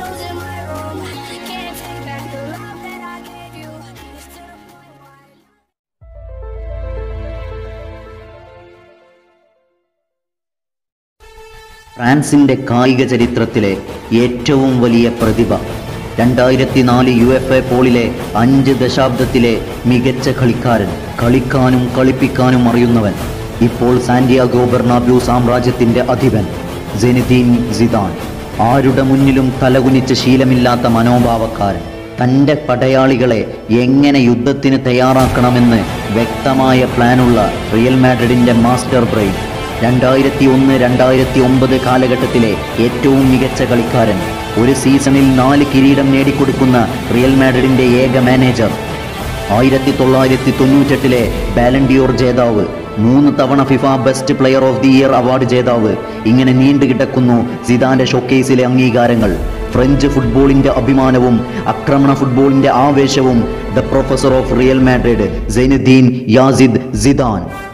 candles in my room. Can't take back the love that I gave you. It's to the point where. ഫ്രാൻസിന്റെ കായിക ചരിത്രത്തിലെ ഏറ്റവും വലിയ പ്രതിഭ രണ്ടായിരത്തി നാല് യു എഫ് എ പോളിലെ അഞ്ച് ദശാബ്ദത്തിലെ മികച്ച കളിക്കാരൻ കളിക്കാനും കളിപ്പിക്കാനും അറിയുന്നവൻ ഇപ്പോൾ സാന്റിയാഗോ ബെർണാബ്യൂ സാമ്രാജ്യത്തിന്റെ അധിപൻ ജെനിദീൻ സിദാൻ ആരുടെ മുന്നിലും തലകുനിച്ച് ശീലമില്ലാത്ത മനോഭാവക്കാരൻ തൻ്റെ പടയാളികളെ എങ്ങനെ യുദ്ധത്തിന് തയ്യാറാക്കണമെന്ന് വ്യക്തമായ പ്ലാനുള്ള റിയൽ മാഡ്രിഡിന്റെ മാസ്റ്റർ ബ്രെയിൻ രണ്ടായിരത്തി ഒന്ന് രണ്ടായിരത്തി ഒമ്പത് കാലഘട്ടത്തിലെ ഏറ്റവും മികച്ച കളിക്കാരൻ ഒരു സീസണിൽ നാല് കിരീടം നേടിക്കൊടുക്കുന്ന റിയൽ മാഡ്രിഡിന്റെ ഏക മാനേജർ ആയിരത്തി തൊള്ളായിരത്തി തൊണ്ണൂറ്റെട്ടിലെ ബാലൻഡിയോർ ജേതാവ് മൂന്ന് തവണ FIFA best player of the year award ജേതാവ് ഇങ്ങനെ നീണ്ടുകിടക്കുന്നു സിദാന്റെ ഷോക്കേസിലെ അംഗീകാരങ്ങൾ ഫ്രഞ്ച് ഫുട്ബോളിന്റെ അഭിമാനവും ആക്രമണ ഫുട്ബോളിന്റെ ആവേശവും the professor of Real Madrid Zinedine Yazid Zidane